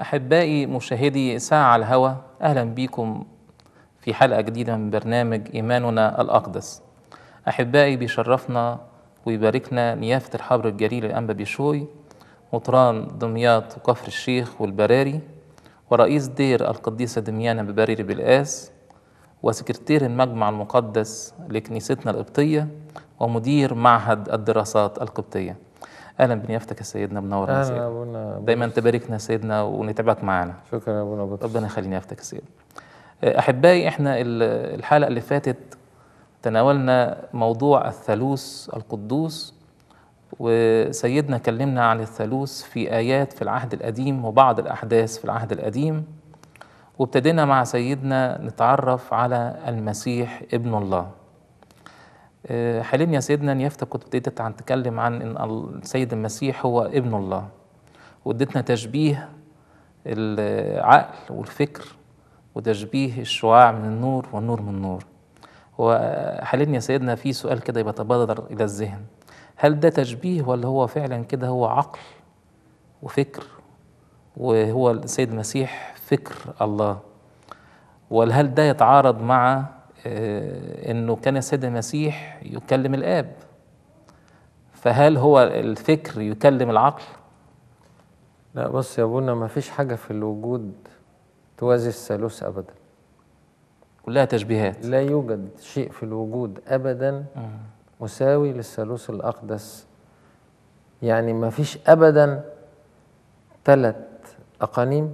أحبائي مشاهدي ساعة على الهوى أهلا بكم في حلقة جديدة من برنامج إيماننا الأقدس أحبائي بيشرفنا ويباركنا نيافة الحبر الجليل الأنبا بيشوي مطران دمياط وكفر الشيخ والبراري ورئيس دير القديسة دميانة ببرير بالقاس وسكرتير المجمع المقدس لكنيستنا القبطية ومدير معهد الدراسات القبطية أهلا بنيافتك يا سيدنا منور يا اهلا سيدنا. يا ابونا دايما تباركنا يا سيدنا ونتعبك معانا شكرا يا ابونا بطرس ربنا يخلي نيافتك يا سيدنا أحبائي إحنا ال- الحلقة اللي فاتت تناولنا موضوع الثالوث القدوس وسيدنا كلمنا عن الثالوث في آيات في العهد القديم وبعض الأحداث في العهد القديم وابتدينا مع سيدنا نتعرف على المسيح ابن الله آه، حاليا يا سيدنا نيافتك كنت ابتديت عن تتكلم عن ان السيد المسيح هو ابن الله واديتنا تشبيه العقل والفكر وتشبيه الشعاع من النور والنور من النور وحاليا يا سيدنا في سؤال كده يتبادر الى الذهن هل ده تشبيه ولا هو فعلا كده هو عقل وفكر وهو السيد المسيح فكر الله وهل ده يتعارض مع آه، انه كان السيد المسيح يكلم الاب فهل هو الفكر يكلم العقل لا بص يا ابونا ما فيش حاجه في الوجود توازي الثالوث ابدا كلها تشبيهات لا يوجد شيء في الوجود ابدا مساوي للثالوث الاقدس يعني ما فيش ابدا ثلاث اقانيم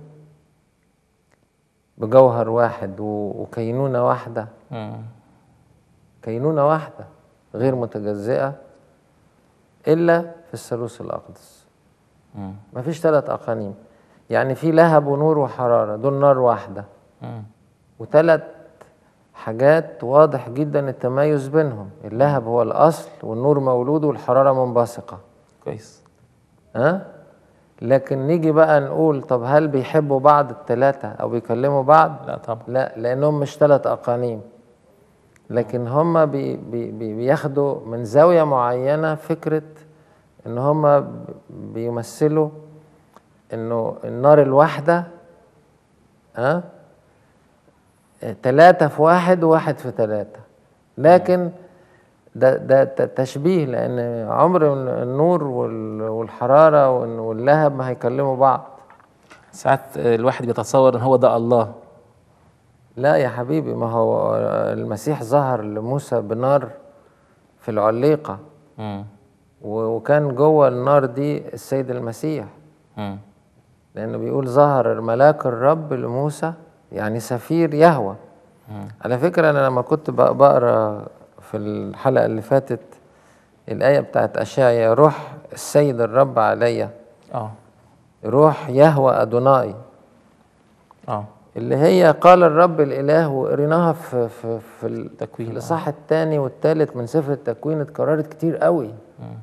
بجوهر واحد و- وكينونه واحده مم. كينونه واحده غير متجزئه الا في الثالوث الاقدس مم. ما فيش ثلاث اقانيم يعني في لهب ونور وحراره دول نار واحده مم. وثلاث حاجات واضح جدا التميز بينهم اللهب هو الاصل والنور مولود والحراره منبثقه كويس ها لكن نيجي بقى نقول طب هل بيحبوا بعض الثلاثه او بيكلموا بعض لا طبعا لا لانهم مش ثلاث اقانيم لكن هم بي بي بي بياخدوا من زاويه معينه فكره ان هم ب- بيمثلوا انه النار الواحده ها ثلاثة في واحد وواحد في ثلاثة لكن ده ده ت- تشبيه لأن عمر النور وال- والحرارة وال- واللهب ما هيكلموا بعض ساعات آه، الواحد بيتصور ان هو ده الله لا يا حبيبي ما هو المسيح ظهر لموسى بنار في العليقة مم. و- وكان جوه النار دي السيد المسيح مم. لأنه بيقول ظهر ملاك الرب لموسى يعني سفير يهوى مم. على فكرة أنا لما كنت بق- بقرا في الحلقة اللي فاتت الآية بتاعت أشعيا روح السيد الرب عليا اه روح يهوى أدوناي اه اللي هي قال الرب الإله وقريناها في في في ال- التكوين، في آه. الإصحاح الثاني والثالث من سفر التكوين اتكررت كتير قوي مم.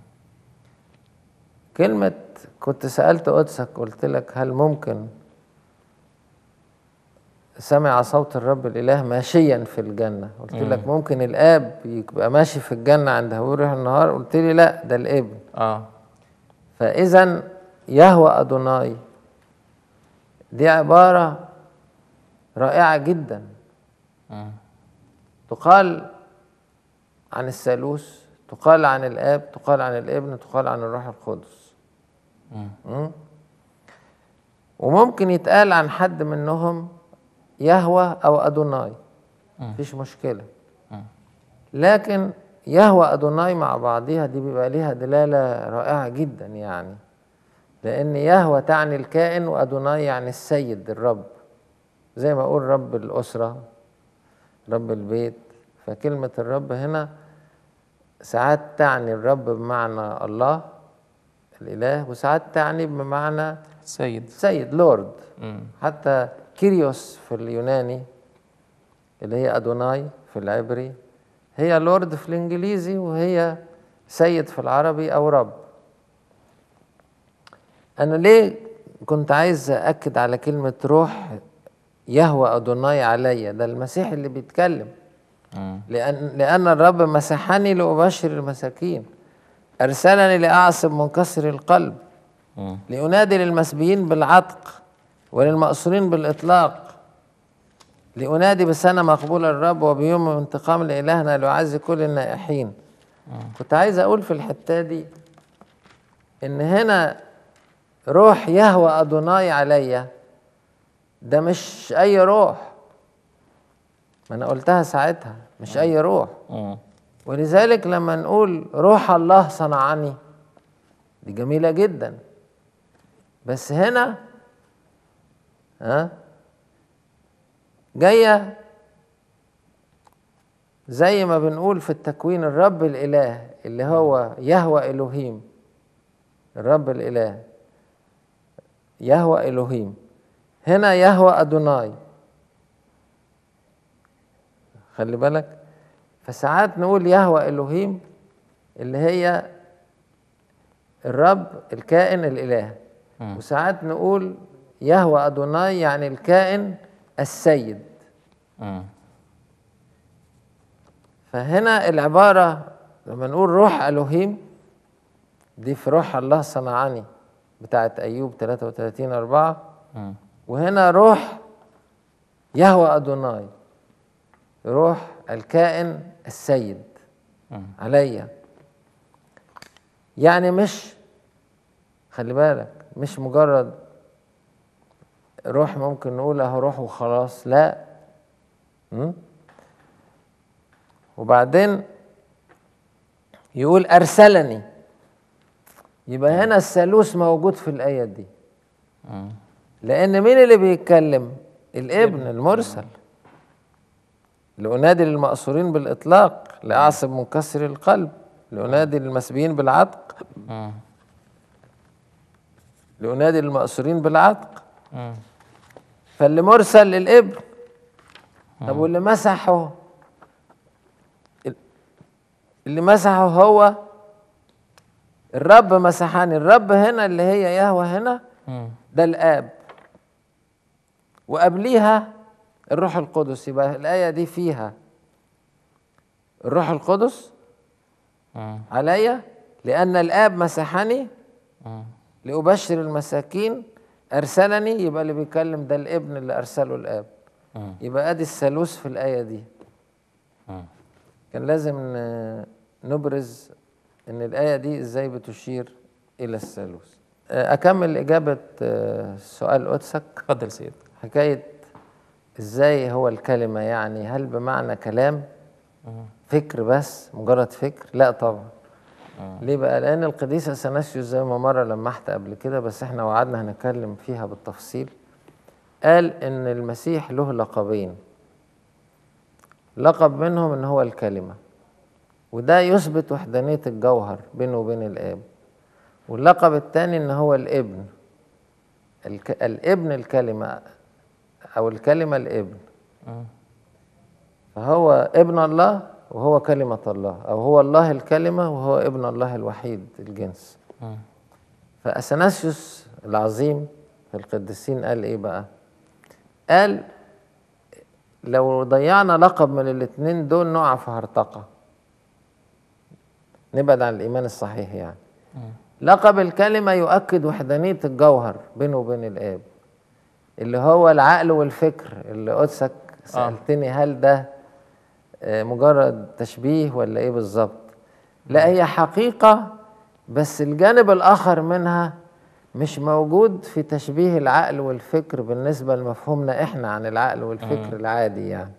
كلمة كنت سألت قدسك قلت لك هل ممكن سمع صوت الرب الإله ماشيا في الجنة قلت لك ممكن الآب يبقى ماشي في الجنة عند هوريه النهار قلت لي لا ده الابن اه فإذا يهوى أدوناي دي عبارة رائعة جدا مم. تقال عن الثالوث تقال عن الآب تقال عن الابن تقال عن الروح القدس مم. مم. وممكن يتقال عن حد منهم يهوى أو أدوناي مم. مفيش مشكلة مم. لكن يهوى أدوناي مع بعضها دي بيبقى ليها دلالة رائعة جدا يعني لأن يهوى تعني الكائن وأدوناي يعني السيد الرب زي ما أقول رب الأسرة رب البيت فكلمة الرب هنا ساعات تعني الرب بمعنى الله الإله وساعات تعني بمعنى سيد سيد لورد مم. حتى كيريوس في اليوناني اللي هي أدوناي في العبري هي لورد في الإنجليزي وهي سيد في العربي أو رب أنا ليه كنت عايز أكد على كلمة روح يهوى أدوناي عليا ده المسيح اللي بيتكلم مم. لأن, لأن الرب مسحني لأبشر المساكين أرسلني لأعصب منكسر القلب مم. لأنادي للمسبيين بالعتق وللمأسورين بالإطلاق لأنادي بسنة مقبولة الرب وبيوم انتقام لإلهنا ليعزي كل النائحين كنت عايز أقول في الحتة دي إن هنا روح يهوى أدوناي عليا ده مش أي روح ما أنا قلتها ساعتها مش أي روح مم. ولذلك لما نقول روح الله صنعني دي جميلة جدا بس هنا ها جاية زي ما بنقول في التكوين الرب الإله اللي هو يهوى إلهيم الرب الإله يهوى إلهيم هنا يهوى أدوناي خلي بالك فساعات نقول يهوى إلهيم اللي هي الرب الكائن الإله مم. وساعات نقول يهوى أدوناي يعني الكائن السيد مم. فهنا العبارة لما نقول روح ألوهيم دي في روح الله صنعاني بتاعت أيوب 33 4 مم. وهنا روح يهوى أدوناي روح الكائن السيد مم. عليا يعني مش خلي بالك مش مجرد روح ممكن نقول اهو روح وخلاص لا م? وبعدين يقول ارسلني يبقى هنا الثالوث موجود في الايه دي مم. لان مين اللي بيتكلم الابن المرسل لأنادي للمأسورين بالإطلاق لأعصب منكسر القلب لأنادي للمسبيين بالعتق مم. لأنادي للمأسورين بالعتق مم. فاللي مرسل للابن طب واللي مسحه اللي مسحه هو الرب مسحني الرب هنا اللي هي يهوى هنا مم. ده الآب وقبليها الروح القدس يبقى الآية دي فيها الروح القدس مم. عليا لأن الآب مسحني مم. لأبشر المساكين أرسلني يبقى اللي بيتكلم ده الابن اللي أرسله الآب مم. يبقى أدي الثالوث في الآية دي مم. كان لازم ن- نبرز إن الآية دي إزاي بتشير إلى الثالوث آه، أكمل إجابة آه، سؤال قدسك اتفضل سيد حكاية إزاي هو الكلمة يعني هل بمعنى كلام مم. فكر بس مجرد فكر لا طبعا مم. ليه بقى لان القديس اثناسيوس زي ما مره لمحت قبل كده بس احنا وعدنا هنتكلم فيها بالتفصيل قال ان المسيح له لقبين لقب منهم ان هو الكلمه وده يثبت وحدانيه الجوهر بينه وبين الاب واللقب الثاني ان هو الابن الك... الابن الكلمه او الكلمه الابن مم. فهو ابن الله وهو كلمة الله أو هو الله الكلمة وهو ابن الله الوحيد الجنس مم. فأثناسيوس العظيم في القديسين قال إيه بقى؟ قال لو ضيعنا لقب من الاتنين دول نقع في هرطقة نبعد عن الإيمان الصحيح يعني مم. لقب الكلمة يؤكد وحدانية الجوهر بينه وبين الآب اللي هو العقل والفكر اللي قدسك سألتني هل ده آه، مجرد تشبيه ولا إيه بالظبط لا هي حقيقة بس الجانب الآخر منها مش موجود في تشبيه العقل والفكر بالنسبة لمفهومنا إحنا عن العقل والفكر العادي يعني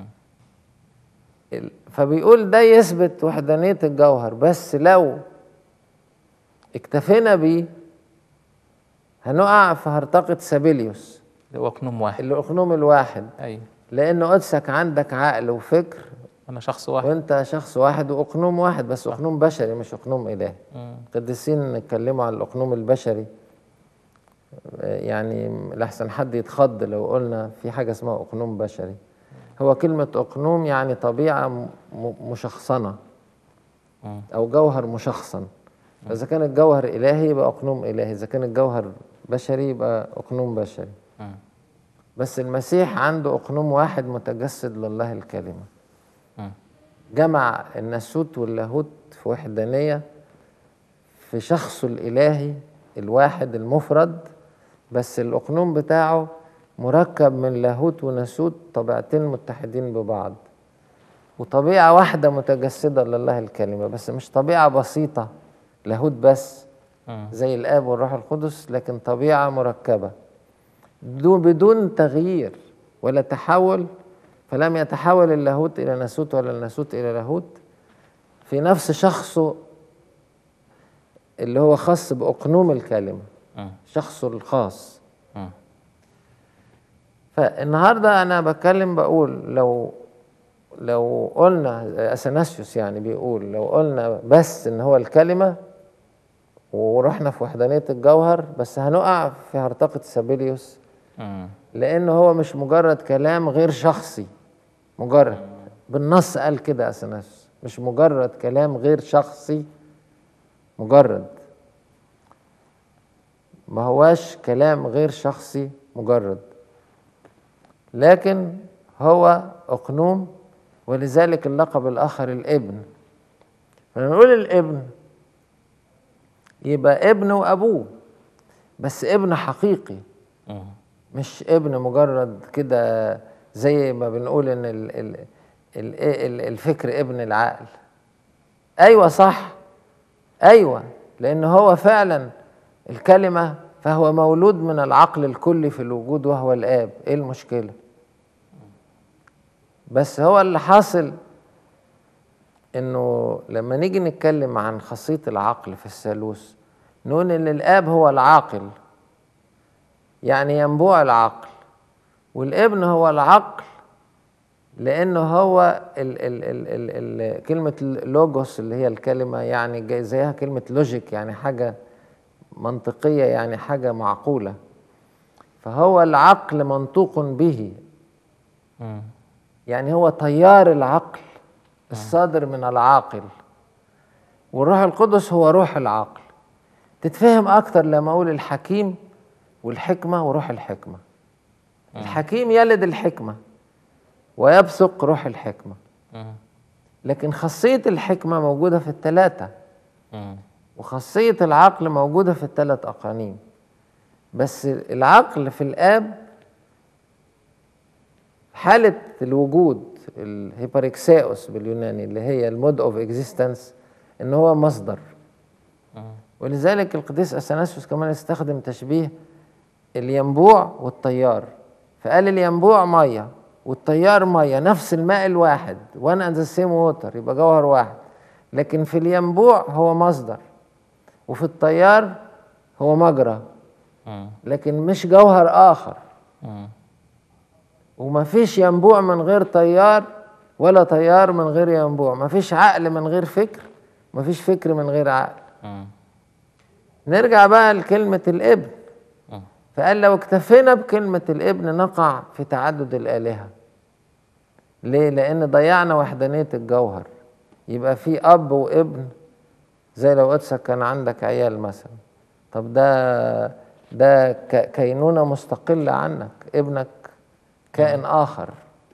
ال- فبيقول ده يثبت وحدانية الجوهر بس لو اكتفينا بيه هنقع في هرطقة سابيليوس هو قنوم واحد الأقنوم الواحد ايوه لأن قدسك عندك عقل وفكر انا شخص واحد وأنت شخص واحد وأقنوم واحد بس أقنوم بشري مش أقنوم إلهي مم. القديسين نتكلموا عن الأقنوم البشري آه، يعني لحسن حد يتخض لو قلنا في حاجة اسمها أقنوم بشري هو كلمة أقنوم يعني طبيعة م- م- مشخصنة مم. أو جوهر مشخصن فإذا كان الجوهر إلهي يبقى أقنوم إلهي إذا كان الجوهر بشري يبقى أقنوم بشري مم. بس المسيح عنده أقنوم واحد متجسد لله الكلمة مم. جمع الناسوت واللاهوت في وحدانية في شخصه الإلهي الواحد المفرد بس الأقنوم بتاعه مركب من لاهوت وناسوت طبيعتين متحدين ببعض وطبيعة واحدة متجسدة لله الكلمة بس مش طبيعة بسيطة لاهوت بس مم. زي الآب والروح القدس لكن طبيعة مركبة بدون بدون تغيير ولا تحول فلم يتحول اللاهوت إلى ناسوت ولا الناسوت إلى لاهوت في نفس شخصه اللي هو خاص بأقنوم الكلمة مم. شخصه الخاص مم. فالنهارده انا بتكلم بقول لو لو قلنا اثناسيوس يعني بيقول لو قلنا بس ان هو الكلمه ورحنا في وحدانيه الجوهر بس هنقع في هرطقه سابيليوس مم. لانه هو مش مجرد كلام غير شخصي مجرد بالنص قال كده اثناسيوس مش مجرد كلام غير شخصي مجرد ما هواش كلام غير شخصي مجرد لكن هو أقنوم ولذلك اللقب الآخر الابن فنقول الابن يبقى ابن وأبوه بس ابن حقيقي مم. مش ابن مجرد كده زي ما بنقول ان ال ال ال ال الفكر ابن العقل ايوه صح ايوه لان هو فعلا الكلمه فهو مولود من العقل الكلي في الوجود وهو الاب ايه المشكله بس هو اللي حاصل انه لما نيجي نتكلم عن خاصيه العقل في الثالوث نقول ان الاب هو العاقل يعني ينبوع العقل والابن هو العقل لانه هو ال ال ال ال ال كلمه لوجوس اللي هي الكلمه يعني جاي زيها كلمه لوجيك يعني حاجه منطقيه يعني حاجه معقوله فهو العقل منطوق به مم. يعني هو تيار العقل الصادر من العاقل والروح القدس هو روح العقل تتفهم اكتر لما اقول الحكيم والحكمه وروح الحكمه الحكيم يلد الحكمه ويبثق روح الحكمه مم. لكن خاصيه الحكمه موجوده في الثلاثه مم. وخاصيه العقل موجوده في الثلاث اقانيم بس العقل في الاب حالة الوجود الهيباريكساوس باليوناني اللي هي المود اوف اكزيستنس ان هو مصدر مم. ولذلك القديس اثناسيوس كمان استخدم تشبيه الينبوع والتيار فقال الينبوع ميه والتيار ميه نفس الماء الواحد وان اند ذا سيم ووتر يبقى جوهر واحد لكن في الينبوع هو مصدر وفي التيار هو مجرى مم. لكن مش جوهر اخر مم. وما فيش ينبوع من غير تيار ولا تيار من غير ينبوع ما فيش عقل من غير فكر ما فيش فكر من غير عقل مم. نرجع بقى لكلمة الابن مم. فقال لو اكتفينا بكلمة الابن نقع في تعدد الآلهة ليه؟ لأن ضيعنا وحدانية الجوهر يبقى في أب وابن زي لو قدسك كان عندك عيال مثلا طب ده ده ك- كينونة مستقلة عنك ابنك كائن آخر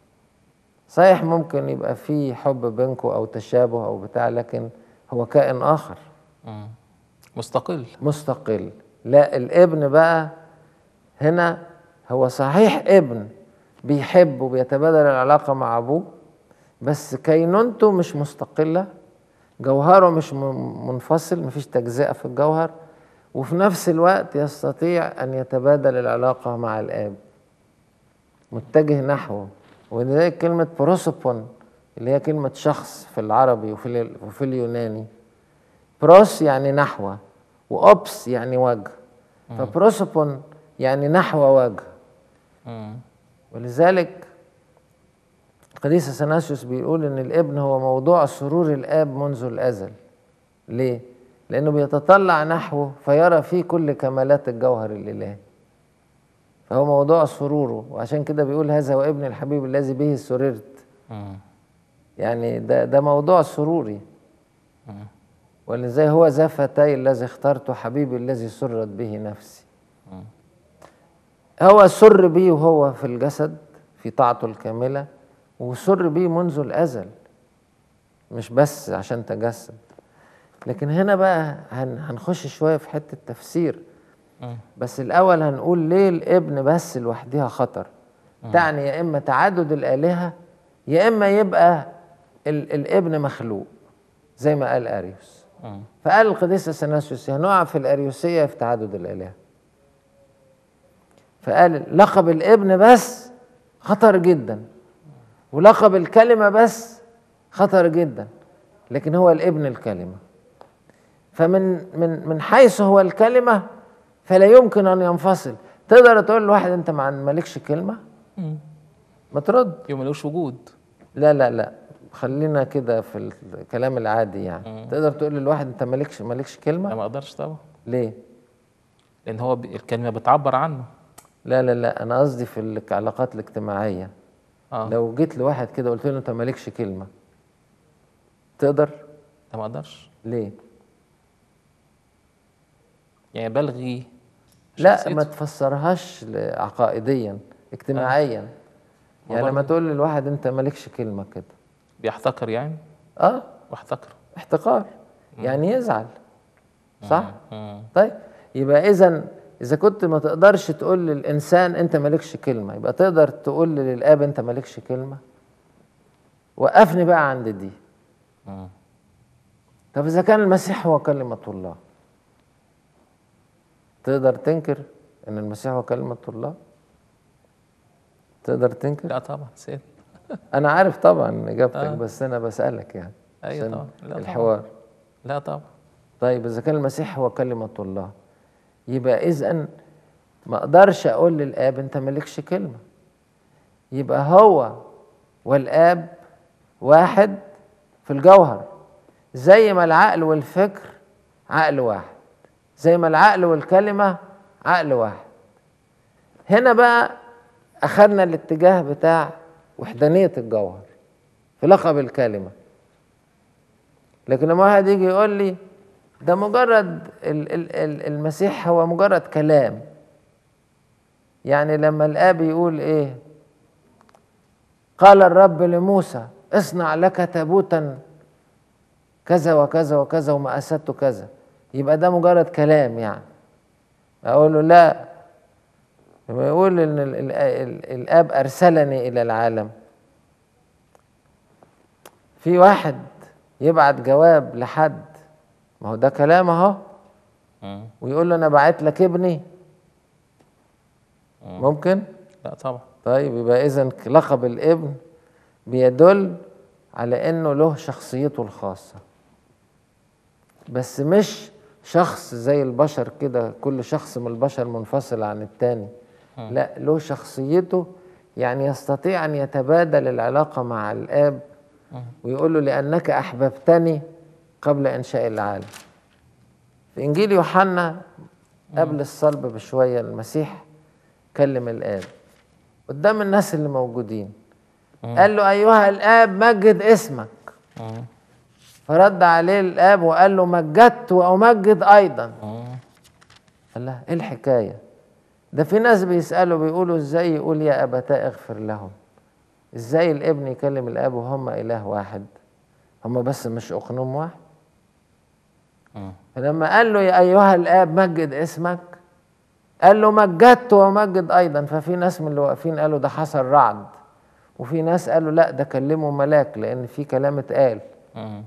صحيح ممكن يبقى في حب بينكم أو تشابه أو بتاع لكن هو كائن آخر مم. مستقل مستقل لا الابن بقى هنا هو صحيح ابن بيحب وبيتبادل العلاقة مع أبوه بس كينونته مش مستقلة جوهره مش م- منفصل مفيش تجزئة في الجوهر وفي نفس الوقت يستطيع أن يتبادل العلاقة مع الآب متجه نحوه ولذلك كلمة بروسوبون اللي هي كلمة شخص في العربي وفي, ال- وفي اليوناني بروس يعني نحو وأوبس يعني وجه فبروسوبون يعني نحو وجه مم. ولذلك القديس اثناسيوس بيقول ان الابن هو موضوع سرور الاب منذ الازل ليه لانه بيتطلع نحوه فيرى فيه كل كمالات الجوهر الالهي فهو موضوع سروره وعشان كده بيقول هذا هو ابن الحبيب الذي به سررت مم. يعني ده ده موضوع سروري مم. ولذا هو ذا فتاي الذي اخترته حبيبي الذي سرت به نفسي مم. هو سر بيه وهو في الجسد في طاعته الكاملة وسر بيه منذ الأزل مش بس عشان تجسد لكن هنا بقى هن هنخش شوية في حتة تفسير مم. بس الاول هنقول ليه الابن بس لوحدها خطر تعني يا اما تعدد الالهه يا اما يبقى ال الابن مخلوق زي ما قال اريوس مم. فقال القديس اثناسيوس هنقع في الاريوسيه في تعدد الالهه فقال لقب الابن بس خطر جدا ولقب الكلمه بس خطر جدا لكن هو الابن الكلمه فمن من من حيث هو الكلمه فلا يمكن ان ينفصل تقدر تقول لواحد انت ما عن- مالكش كلمه مم. ما ترد يوم ملوش وجود لا لا لا خلينا كده في الكلام العادي يعني تقدر تقول للواحد انت مالكش مالكش لا كلمه ما اقدرش طبعا ليه لان هو ب- الكلمه بتعبر عنه لا لا لا انا قصدي في العلاقات الاجتماعيه اه لو جيت لواحد كده قلت له انت مالكش كلمه تقدر لا ما اقدرش ليه يعني بلغي لا شخصيته. ما تفسرهاش ل- عقائديا اجتماعيا يعني لما وبرضه- تقول للواحد انت مالكش كلمه كده بيحتقر يعني اه واحتقر احتقار يعني يزعل صح مم. طيب يبقى اذا اذا كنت ما تقدرش تقول للانسان انت مالكش كلمه يبقى تقدر تقول للاب انت مالكش كلمه وقفني بقى عند دي مم. طب اذا كان المسيح هو كلمه الله تقدر تنكر ان المسيح هو كلمه الله تقدر تنكر لا طبعا سيد انا عارف طبعا اجابتك آه. بس انا بسالك يعني أيوة عشان طبعا. لا طبعا. الحوار لا طبعا طيب اذا كان المسيح هو كلمه الله يبقى اذا ما اقدرش اقول للاب انت مالكش كلمه يبقى هو والاب واحد في الجوهر زي ما العقل والفكر عقل واحد زي ما العقل والكلمه عقل واحد هنا بقى اخذنا الاتجاه بتاع وحدانيه الجوهر في لقب الكلمه لكن لما واحد يجي يقول لي ده مجرد ال- ال- ال- المسيح هو مجرد كلام يعني لما الاب يقول ايه قال الرب لموسى اصنع لك تابوتا كذا وكذا وكذا ومقاساته كذا يبقى ده مجرد كلام يعني اقول له لا لما يقول ان ال- ال- ال- الاب ارسلني الى العالم في واحد يبعت جواب لحد ما هو ده كلام اهو مم. ويقول له انا بعت لك ابني ممكن لا طبعا طيب يبقى اذا لقب الابن بيدل على انه له شخصيته الخاصه بس مش شخص زي البشر كده كل شخص من البشر منفصل عن التاني لا له شخصيته يعني يستطيع ان يتبادل العلاقه مع الاب ويقول له لانك احببتني قبل انشاء العالم في انجيل يوحنا قبل الصلب بشويه المسيح كلم الاب قدام الناس اللي موجودين قال له ايها الاب مجد اسمك مم. فرد عليه الاب وقال له مجدت وامجد ايضا مم. قال له ايه الحكايه ده في ناس بيسالوا بيقولوا ازاي يقول يا ابتاه اغفر لهم ازاي الابن يكلم الاب وهم اله واحد هم بس مش اقنوم واحد مم. فلما قال له يا ايها الاب مجد اسمك قال له مجدت ومجد ايضا ففي ناس من اللي واقفين قالوا ده حصل رعد وفي ناس قالوا لا ده كلمه ملاك لان في كلام اتقال مم.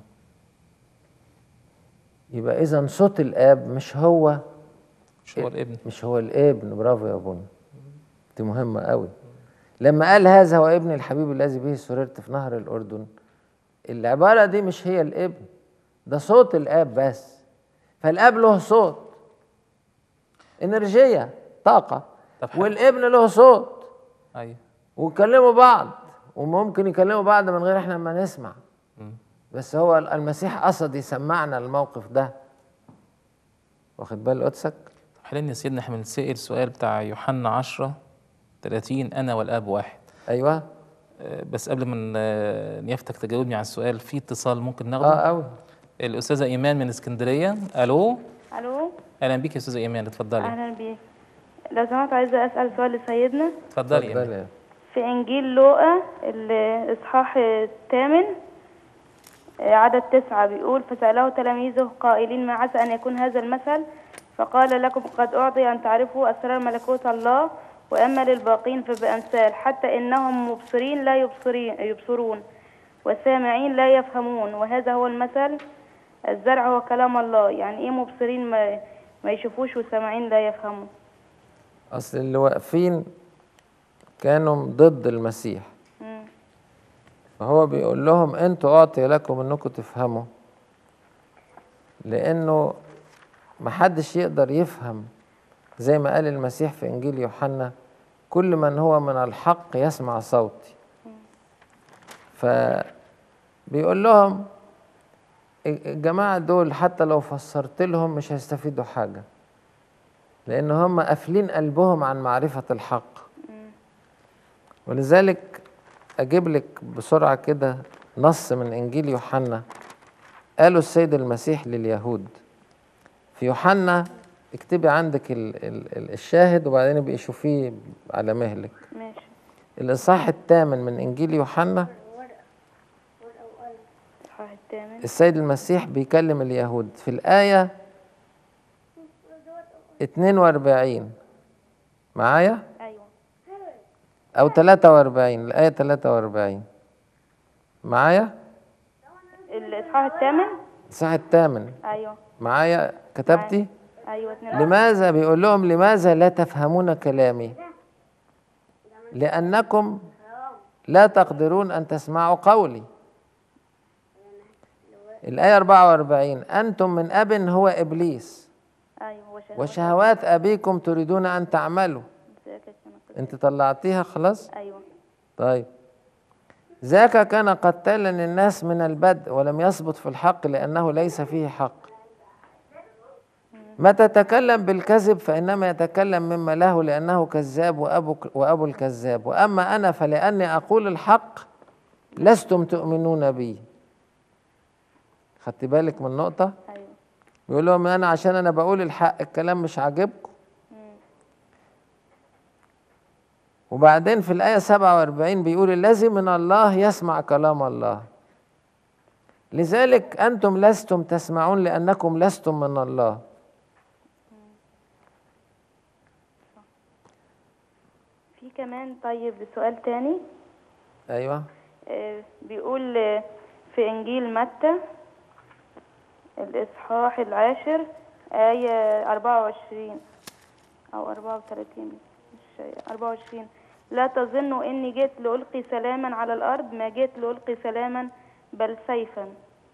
يبقى اذا صوت الاب مش هو مش هو الابن مش هو الابن برافو يا بني دي مهمة قوي لما قال هذا هو ابن الحبيب الذي به سررت في نهر الأردن العبارة دي مش هي الابن ده صوت الآب بس فالآب له صوت إنرجية طاقة طب حلو. والابن له صوت ايوه ويكلموا بعض وممكن يكلموا بعض من غير احنا ما نسمع مم. بس هو المسيح قصد يسمعنا الموقف ده واخد بال قدسك حلين يا سيدنا احنا بنسأل سؤال بتاع يوحنا 10 30 انا والاب واحد ايوه آه، بس قبل ما ن- نيافتك تجاوبني على السؤال في اتصال ممكن ناخده اه قوي الاستاذه ايمان من اسكندريه الو الو اهلا بيك يا استاذه ايمان اتفضلي اهلا بيك لو سمحت عايزه اسال سؤال لسيدنا اتفضلي يا إيمان. اتفضلي. في انجيل لوقا الاصحاح الثامن آه، عدد تسعة بيقول فسأله تلاميذه قائلين ما عسى أن يكون هذا المثل فقال لكم قد أعطي أن تعرفوا أسرار ملكوت الله وأما للباقين فبأمثال حتى إنهم مبصرين لا يبصرين يبصرون وسامعين لا يفهمون وهذا هو المثل الزرع هو كلام الله يعني إيه مبصرين ما, ما يشوفوش وسامعين لا يفهموا اصل اللي واقفين كانوا ضد المسيح مم. فهو بيقول لهم انتوا اعطي لكم انكم تفهموا لانه محدش يقدر يفهم زي ما قال المسيح في انجيل يوحنا كل من هو من الحق يسمع صوتي فبيقول لهم الجماعة دول حتى لو فسرت لهم مش هيستفيدوا حاجة لأن هم قافلين قلبهم عن معرفة الحق ولذلك أجيب لك بسرعة كده نص من إنجيل يوحنا قاله السيد المسيح لليهود في يوحنا اكتبي عندك ال ال ال الشاهد وبعدين ابقي شوفيه على مهلك ماشي الإصحاح الثامن من إنجيل يوحنا الإصحاح الثامن السيد المسيح بيكلم اليهود في الآية 42 معايا أيوة أو 43 الآية 43 معايا الإصحاح الثامن الإصحاح الثامن أيوة معايا كتبتي أيوة اتنين لماذا بيقول لهم لماذا لا تفهمون كلامي لأنكم لا تقدرون أن تسمعوا قولي الآية 44 أنتم من أب هو إبليس أيوة وشهوات وشهوات أبيكم تريدون أن تعملوا ذاك كان قد- أنت طلعتيها خلاص أيوة طيب ذاك كان قتالا الناس من البدء ولم يثبت في الحق لأنه ليس فيه حق متى تكلم بالكذب فإنما يتكلم مما له لأنه كذاب وأبو, وأبو الكذاب وأما أنا فلأني أقول الحق لستم تؤمنون بي خدت بالك من النقطة أيوة بيقول لهم أنا عشان أنا بقول الحق الكلام مش عاجبكم وبعدين في الآية 47 بيقول الذي من الله يسمع كلام الله لذلك أنتم لستم تسمعون لأنكم لستم من الله في كمان طيب سؤال تاني أيوة آه، بيقول آه، في إنجيل متى الإصحاح العاشر آية أربعة وعشرين أو أربعة وثلاثين مش أربعة وعشرين لا تظنوا إني جئت لألقي سلاما على الأرض ما جئت لألقي سلاما بل سيفا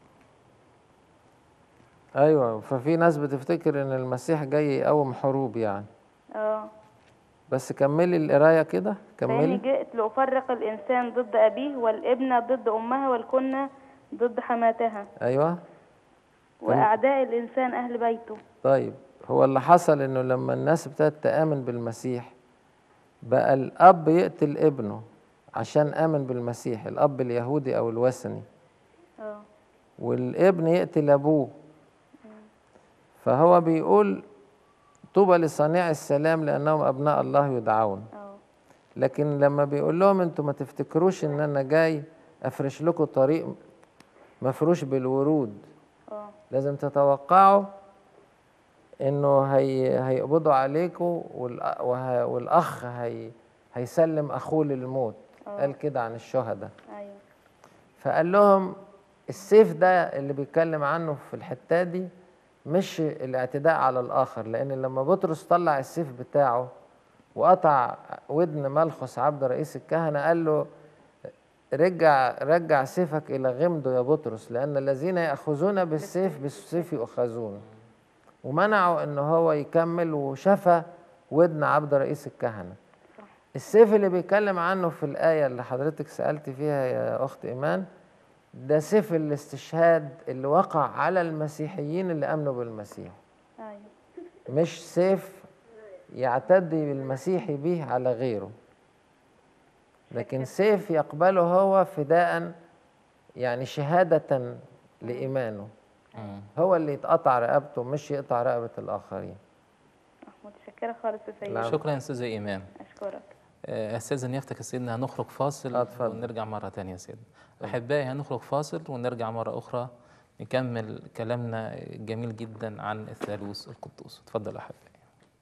أيوة ففي ناس بتفتكر إن المسيح جاي يقوم حروب يعني اه بس كملي القراية كده فإني كملي جئت لأفرق الإنسان ضد أبيه والابنة ضد أمها والكنة ضد حماتها أيوة وأعداء الإنسان أهل بيته طيب هو اللي حصل إنه لما الناس ابتدت تآمن بالمسيح بقى الأب يقتل ابنه عشان آمن بالمسيح الأب اليهودي أو الوثني اه والابن يقتل ابوه فهو بيقول طوبى لصانع السلام لانهم ابناء الله يدعون اه لكن لما بيقول لهم انتوا ما تفتكروش ان انا جاي افرش لكم طريق مفروش بالورود اه لازم تتوقعوا انه هي هيقبضوا عليكم والأ- وه- والاخ هي هيسلم اخوه للموت قال كده عن الشهداء ايوه فقال لهم السيف ده اللي بيتكلم عنه في الحتة دي مش الاعتداء على الآخر لأن لما بطرس طلع السيف بتاعه وقطع ودن ملخص عبد رئيس الكهنة قال له رجع رجع سيفك إلى غمده يا بطرس لأن الذين يأخذون بالسيف بالسيف يؤخذون ومنعوا إن هو يكمل وشفى ودن عبد رئيس الكهنة السيف اللي بيتكلم عنه في الآية اللي حضرتك سألت فيها يا أخت إيمان ده سيف الاستشهاد اللي وقع على المسيحيين اللي آمنوا بالمسيح ايوه مش سيف يعتدي بالمسيحي به على غيره لكن سيف يقبله هو فداء يعني شهادة لإيمانه مم. هو اللي يتقطع رقبته مش يقطع رقبة الآخرين متشكرة خالص يا سيدي نعم. شكرا يا استاذ ايمان أشكرك آه، استاذ نيافتك يا سيدنا هنخرج فاصل آه، اتفضل. ونرجع مره تانية يا سيدنا احبائي هنخرج فاصل ونرجع مره اخرى نكمل كلامنا الجميل جدا عن الثالوث القدوس اتفضل يا حبيبي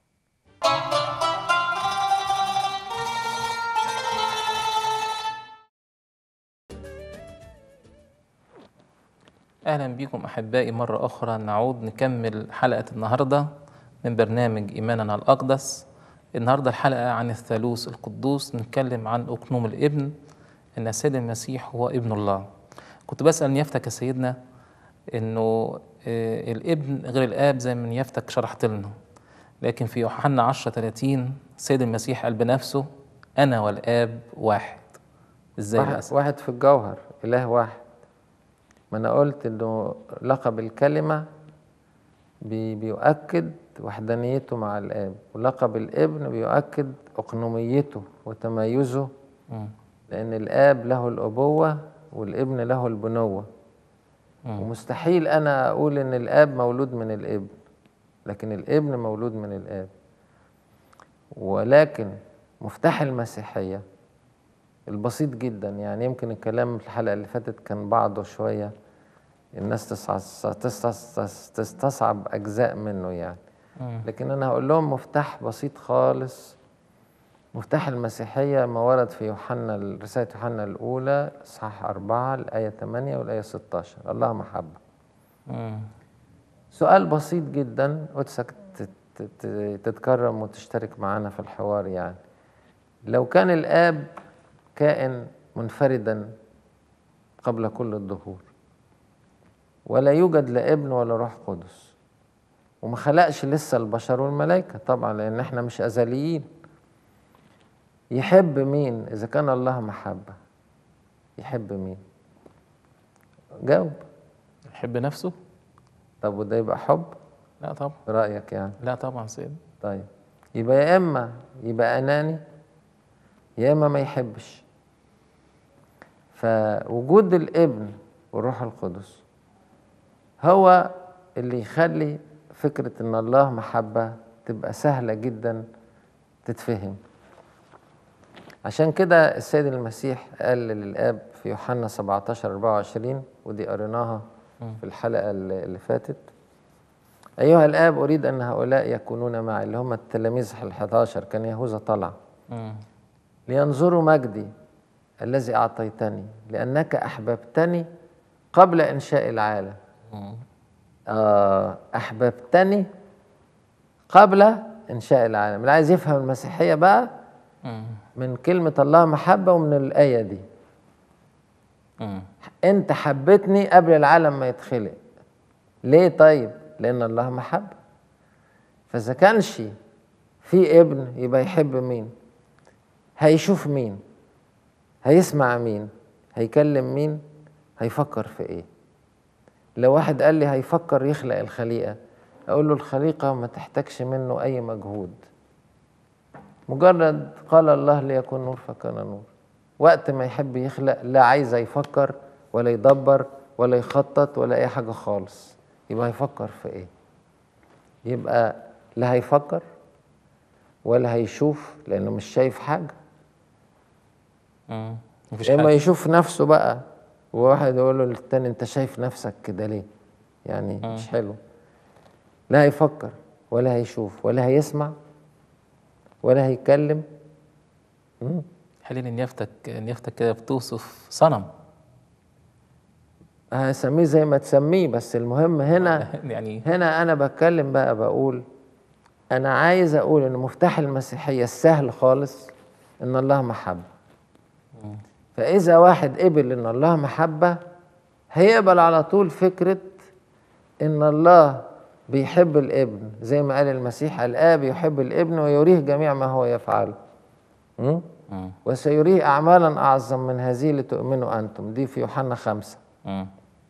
أهلا بكم أحبائي مرة أخرى نعود نكمل حلقة النهاردة من برنامج إيماننا الأقدس النهاردة الحلقة عن الثالوث القدوس نتكلم عن أقنوم الابن إن السيد المسيح هو ابن الله كنت بسأل نيافتك يا سيدنا إنه آه، الابن غير الآب زي ما نيافتك شرحت لنا لكن في يوحنا 10 30 السيد المسيح قال بنفسه أنا والآب واحد إزاي بقى واحد, واحد في الجوهر إله واحد ما أنا قلت إنه لقب الكلمة بي بيؤكد وحدانيته مع الآب ولقب الابن بيؤكد أقنوميته وتميزه مم. لأن الآب له الأبوة والابن له البنوة مم. ومستحيل أنا أقول إن الآب مولود من الابن لكن الابن مولود من الآب ولكن مفتاح المسيحية البسيط جدا يعني يمكن الكلام في الحلقة اللي فاتت كان بعضه شوية الناس تصعب, تستصعب أجزاء منه يعني مم. لكن أنا هقول لهم مفتاح بسيط خالص مفتاح المسيحية ما ورد في يوحنا رسالة يوحنا الأولى إصحاح أربعة الآية 8 والآية 16 الله محبة مم. سؤال بسيط جدا قدسك تت- تت- تتكرم وتشترك معنا في الحوار يعني لو كان الآب كائن منفردا قبل كل الظهور ولا يوجد لا ابن ولا روح قدس وما خلقش لسه البشر والملائكة طبعا لأن احنا مش أزليين يحب مين إذا كان الله محبة يحب مين جاوب يحب نفسه؟ طب وده يبقى حب لا طبعا رأيك يعني لا طبعا سيد طيب يبقى يا اما يبقى اناني يا اما ما يحبش فوجود الابن والروح القدس هو اللي يخلي فكرة ان الله محبة تبقى سهلة جدا تتفهم عشان كده السيد المسيح قال للآب في يوحنا 17 24 ودي قريناها في الحلقة اللي اللي فاتت أيها الآب أريد أن هؤلاء يكونون معي اللي هم التلاميذ الحداشر كان يهوذا طلع مم. لينظروا مجدي الذي أعطيتني لأنك أحببتني قبل إنشاء العالم مم. آه أحببتني قبل إنشاء العالم اللي عايز يفهم المسيحية بقى مم. من كلمة الله محبة ومن الآية دي مم. أنت حبيتني قبل العالم ما يتخلق ليه طيب؟ لأن الله محبة فإذا كانش في ابن يبقى يحب مين؟ هيشوف مين؟ هيسمع مين؟ هيكلم مين؟ هيفكر في إيه؟ لو واحد قال لي هيفكر يخلق الخليقة أقول له الخليقة ما تحتاجش منه أي مجهود مجرد قال الله ليكن نور فكان نور وقت ما يحب يخلق لا عايز يفكر ولا يدبر ولا يخطط ولا اي حاجه خالص يبقى هيفكر في ايه يبقى لا هيفكر ولا هيشوف لانه مش شايف حاجه مم. مفيش يا اما حاجة يشوف نفسه بقى وواحد يقول له للتاني انت شايف نفسك كده ليه يعني مش حلو لا هيفكر ولا هيشوف ولا هيسمع ولا هيتكلم مم. حلين ان يفتك ان يفتك كده بتوصف صنم هسميه زي ما تسميه بس المهم هنا يعني هنا انا بتكلم بقى بقول انا عايز اقول ان مفتاح المسيحيه السهل خالص ان الله محبه فاذا واحد قبل ان الله محبه هيقبل على طول فكره ان الله بيحب الابن زي ما قال المسيح الاب يحب الابن ويريه جميع ما هو يفعله م? مم. وسيريه اعمالا اعظم من هذه لتؤمنوا انتم دي في يوحنا خمسه مم.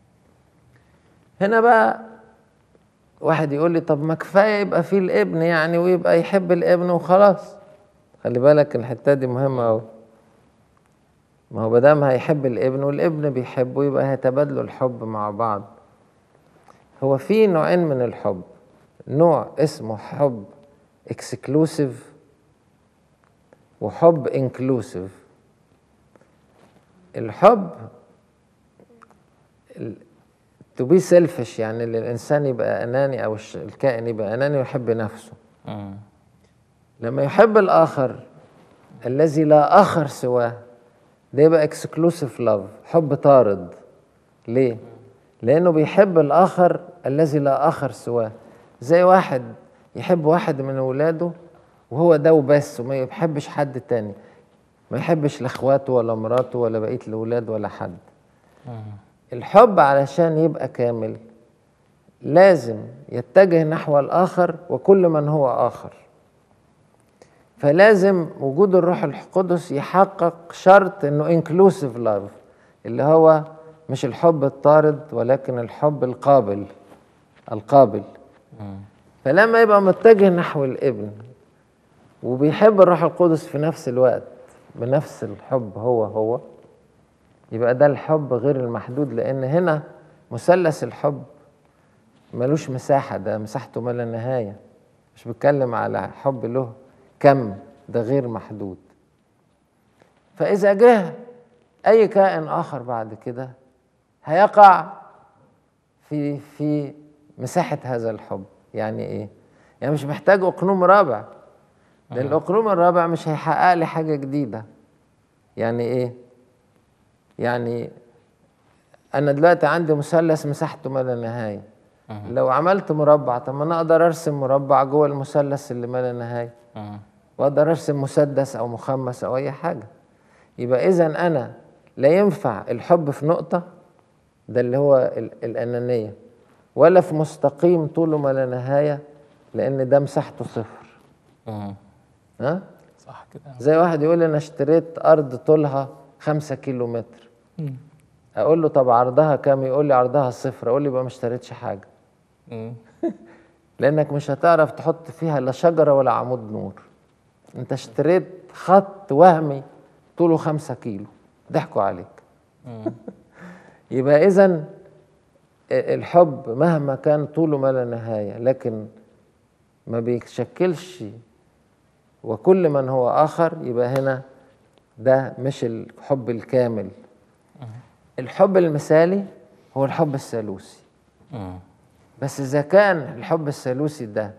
هنا بقى واحد يقول لي طب ما كفايه يبقى فيه الابن يعني ويبقى يحب الابن وخلاص خلي بالك الحته دي مهمه قوي ما هو مادام هيحب الابن والابن بيحبه يبقى هيتبادلوا الحب مع بعض هو في نوعين من الحب نوع اسمه حب اكسكلوسيف وحب انكلوسيف الحب to be selfish يعني إن الإنسان يبقى أناني أو الش- الكائن يبقى أناني ويحب نفسه مم. لما يحب الآخر الذي لا آخر سواه ده يبقى exclusive love حب طارد ليه؟ لأنه بيحب الآخر الذي لا آخر سواه زي واحد يحب واحد من ولاده وهو ده وبس وما يحبش حد تاني ما يحبش لاخواته ولا مراته ولا بقية الأولاد ولا حد الحب علشان يبقى كامل لازم يتجه نحو الآخر وكل من هو آخر فلازم وجود الروح القدس يحقق شرط انه انكلوسيف لاف اللي هو مش الحب الطارد ولكن الحب القابل القابل فلما يبقى متجه نحو الابن وبيحب الروح القدس في نفس الوقت بنفس الحب هو هو يبقى ده الحب غير المحدود لان هنا مثلث الحب ملوش مساحة ده مساحته ما لا نهاية مش بتكلم على حب له كم ده غير محدود فإذا جه أي كائن آخر بعد كده هيقع في في مساحة هذا الحب يعني إيه؟ يعني مش محتاج أقنوم رابع ده الأقنوم الرابع مش هيحقق لي حاجة جديدة يعني إيه؟ يعني أنا دلوقتي عندي مثلث مساحته ما لا نهاية لو عملت مربع طب ما أنا أقدر أرسم مربع جوه المثلث اللي ما لا نهاية مم. واقدر ارسم مسدس او مخمس او اي حاجه يبقى اذا انا لا ينفع الحب في نقطه ده اللي هو ال- الانانيه ولا في مستقيم طوله ما لا نهايه لان ده مساحته صفر مم. ها صح كده زي واحد يقول لي انا اشتريت ارض طولها خمسة كيلو متر مم. اقول له طب عرضها كام يقول لي عرضها صفر اقول له يبقى ما اشتريتش حاجه مم. لانك مش هتعرف تحط فيها لا شجره ولا عمود نور انت اشتريت خط وهمي طوله خمسة كيلو ضحكوا عليك يبقى اذا الحب مهما كان طوله ما لا نهايه لكن ما بيشكلش وكل من هو اخر يبقى هنا ده مش الحب الكامل الحب المثالي هو الحب الثالوثي مم. بس إذا كان الحب الثالوثي ده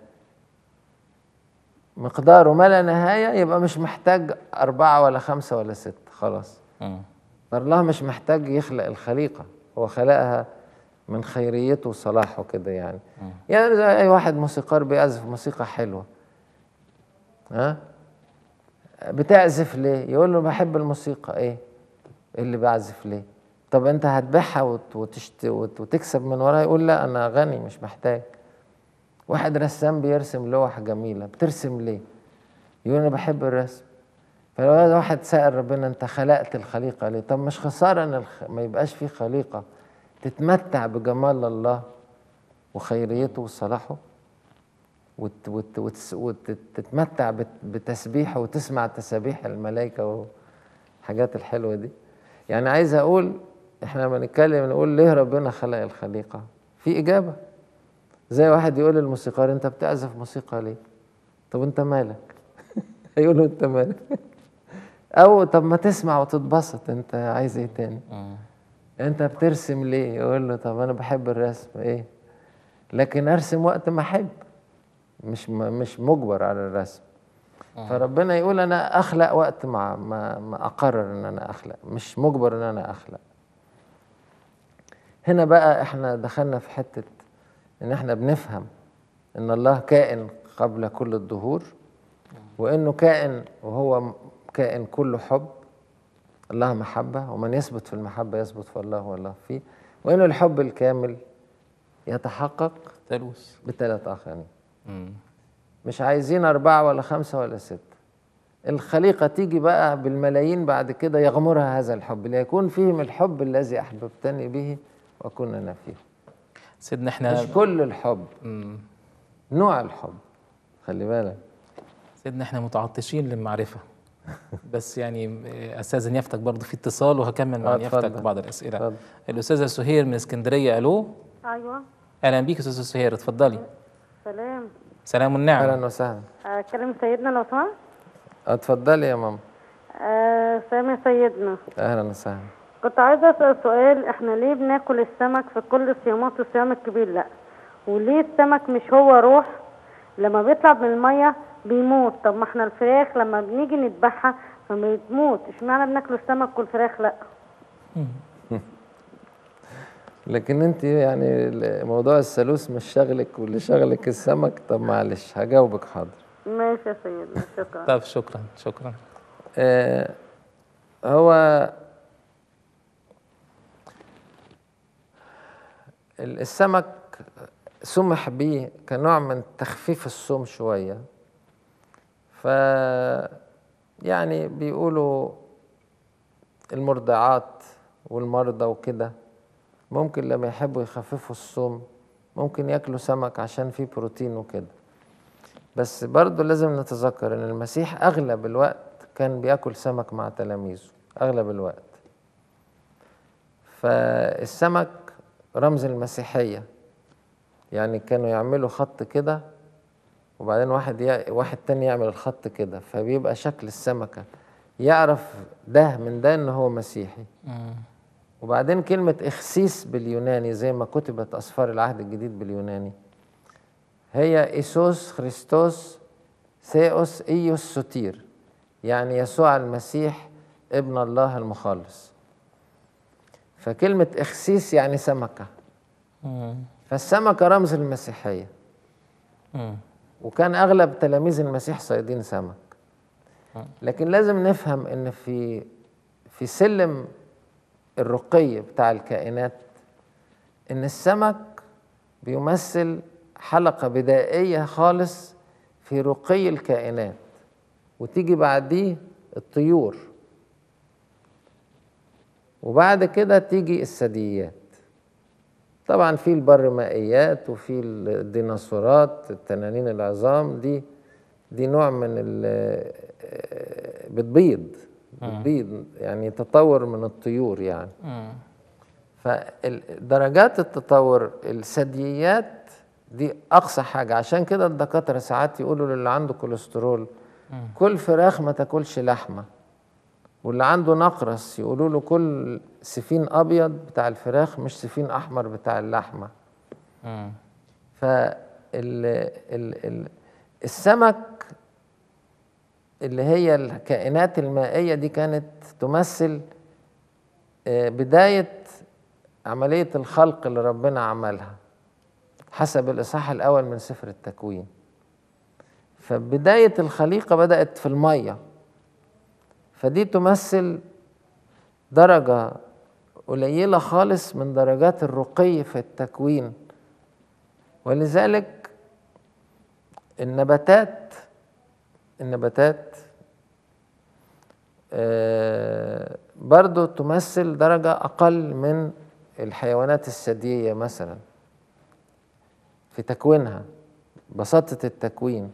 مقداره ما لا نهاية يبقى مش محتاج أربعة ولا خمسة ولا ستة خلاص مم. الله مش محتاج يخلق الخليقة هو خلقها من خيريته وصلاحه كده يعني يعني زي أي واحد موسيقار بيعزف موسيقى حلوة ها بتعزف ليه؟ يقول له بحب الموسيقى ايه؟ إيه اللي بعزف ليه؟ طب انت هتبيعها وت- وتشت وت- وتكسب من وراها يقول لا انا غني مش محتاج واحد رسام بيرسم لوح جميلة بترسم ليه؟ يقول انا بحب الرسم فلو واحد سأل ربنا انت خلقت الخليقة ليه؟ طب مش خسارة ان الخ... ما يبقاش في خليقة تتمتع بجمال الله وخيريته وصلاحه وت... وت... وتس... وتتمتع بت... بتسبيحه وتسمع تسابيح الملائكة والحاجات الحلوة دي يعني عايز اقول احنا لما نتكلم نقول ليه ربنا خلق الخليقة في إجابة زي واحد يقول للموسيقار انت بتعزف موسيقى ليه طب انت مالك هيقول له انت مالك او طب ما تسمع وتتبسط انت عايز ايه تاني مم. انت بترسم ليه يقول له طب انا بحب الرسم ايه لكن ارسم وقت ما احب مش م- مش مجبر على الرسم فربنا يقول انا اخلق وقت ما ما, ما اقرر ان انا اخلق مش مجبر ان انا اخلق هنا بقى احنا دخلنا في حتة ان احنا بنفهم ان الله كائن قبل كل الدهور وانه كائن وهو م- كائن كله حب الله محبة ومن يثبت في المحبة يثبت في الله والله فيه وإن الحب الكامل يتحقق ثالوث بثلاث آخرين مم. مش عايزين أربعة ولا خمسة ولا ستة الخليقة تيجي بقى بالملايين بعد كده يغمرها هذا الحب ليكون فيهم الحب الذي أحببتني به وأكون أنا فيه سيدنا احنا مش كل الحب مم. نوع الحب خلي بالك سيدنا احنا متعطشين للمعرفة بس يعني آه، استاذن يفتك برضه في اتصال وهكمل مع آه، يفتك اتفضل. بعض الاسئله اتفضل. الاستاذه سهير من اسكندريه الو ايوه اهلا بيك استاذه سهير اتفضلي سلام سلام النعم أهلا وسهلا اكلم سيدنا لو سمحت اتفضلي يا ماما آه سامي سيدنا أهلا وسهلا كنت عايزة أسأل سؤال احنا ليه بناكل السمك في كل الصيامات والصيام الكبير لا وليه السمك مش هو روح لما بيطلع من المية بيموت طب ما احنا الفراخ لما بنيجي نذبحها فما بتموت اشمعنى بناكل السمك والفراخ لا لكن انت يعني ال- موضوع الثالوث مش شغلك واللي شغلك السمك طب معلش هجاوبك حاضر ماشي يا سيدنا شكرا طب شكرا شكرا آه هو ال- السمك سمح به كنوع من تخفيف الصوم شوية ف يعني بيقولوا المرضعات والمرضى وكده ممكن لما يحبوا يخففوا الصوم ممكن ياكلوا سمك عشان فيه بروتين وكده بس برضه لازم نتذكر ان المسيح اغلب الوقت كان بياكل سمك مع تلاميذه اغلب الوقت فالسمك رمز المسيحية يعني كانوا يعملوا خط كده وبعدين واحد يع... واحد تاني يعمل الخط كده فبيبقى شكل السمكة يعرف ده من ده ان هو مسيحي مم. وبعدين كلمة إخسيس باليوناني زي ما كتبت أسفار العهد الجديد باليوناني هي إيسوس خريستوس ثيوس إيوس سوتير يعني يسوع المسيح ابن الله المخلص فكلمة إخسيس يعني سمكة مم. فالسمكة رمز المسيحية مم. وكان أغلب تلاميذ المسيح صيادين سمك لكن لازم نفهم إن في في سلم الرقي بتاع الكائنات إن السمك بيمثل حلقة بدائية خالص في رقي الكائنات وتيجي بعديه الطيور وبعد كده تيجي الثدييات طبعا في البرمائيات وفي الديناصورات التنانين العظام دي دي نوع من ال بتبيض بتبيض يعني تطور من الطيور يعني مم. فدرجات التطور الثدييات دي اقصى حاجه عشان كده الدكاتره ساعات يقولوا للي عنده كوليسترول كل فراخ ما تاكلش لحمه واللي عنده نقرس يقولوا له كل سفين ابيض بتاع الفراخ مش سفين احمر بتاع اللحمه مم. فال ال ال السمك اللي هي الكائنات المائية دي كانت تمثل آه، بداية عملية الخلق اللي ربنا عملها حسب الإصحاح الأول من سفر التكوين فبداية الخليقة بدأت في المية فدي تمثل درجة قليلة خالص من درجات الرقي في التكوين ولذلك النباتات النباتات آه، برضو تمثل درجة أقل من الحيوانات الثديية مثلا في تكوينها بساطة التكوين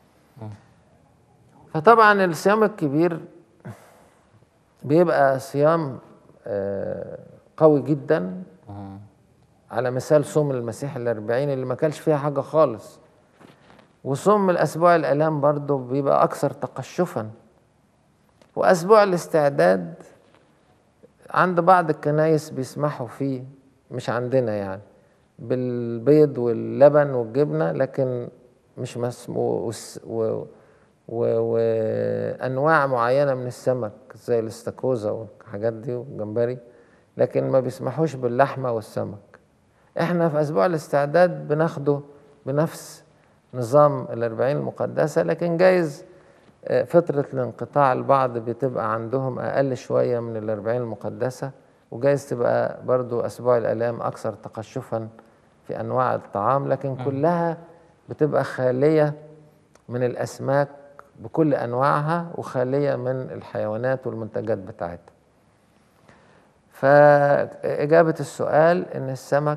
فطبعا الصيام الكبير بيبقى صيام آه، قوي جدا مم. على مثال صوم المسيح الأربعين اللي ما كلش فيها حاجة خالص وصوم الأسبوع الآلام برضه بيبقى أكثر تقشفا وأسبوع الاستعداد عند بعض الكنايس بيسمحوا فيه مش عندنا يعني بالبيض واللبن والجبنة لكن مش مسموح و... و... وأنواع معينة من السمك زي الاستاكوزا والحاجات دي والجمبري لكن ما بيسمحوش باللحمة والسمك احنا في أسبوع الاستعداد بناخده بنفس نظام الأربعين المقدسة لكن جايز آه، فترة الانقطاع البعض بتبقى عندهم أقل شوية من الأربعين المقدسة وجايز تبقى برضو أسبوع الآلام أكثر تقشفا في أنواع الطعام لكن كلها بتبقى خالية من الأسماك بكل أنواعها وخالية من الحيوانات والمنتجات بتاعتها فإجابة السؤال إن السمك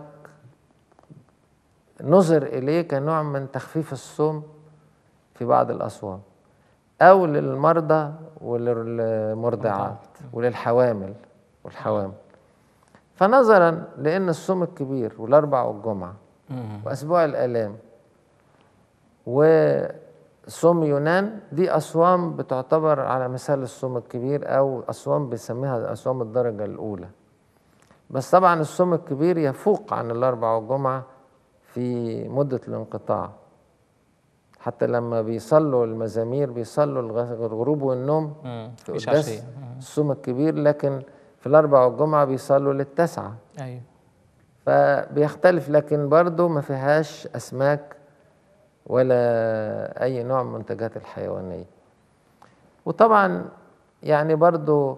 نظر إليه كنوع من تخفيف الصوم في بعض الأصوام أو للمرضى وللمرضعات وللحوامل والحوامل فنظرا لأن الصوم الكبير والأربع والجمعة مم. وأسبوع الآلام صوم يونان دي أصوام بتعتبر على مثال الصوم الكبير أو أصوام بيسميها أصوام الدرجة الأولى بس طبعا الصوم الكبير يفوق عن الأربع والجمعة في مدة الانقطاع حتى لما بيصلوا المزامير بيصلوا الغ- الغروب والنوم مم. في مفيش قداس عشية مم. الصوم الكبير لكن في الأربع والجمعة بيصلوا للتسعة ايوه فبيختلف لكن برضو ما فيهاش أسماك ولا أي نوع من المنتجات الحيوانية وطبعا يعني برضو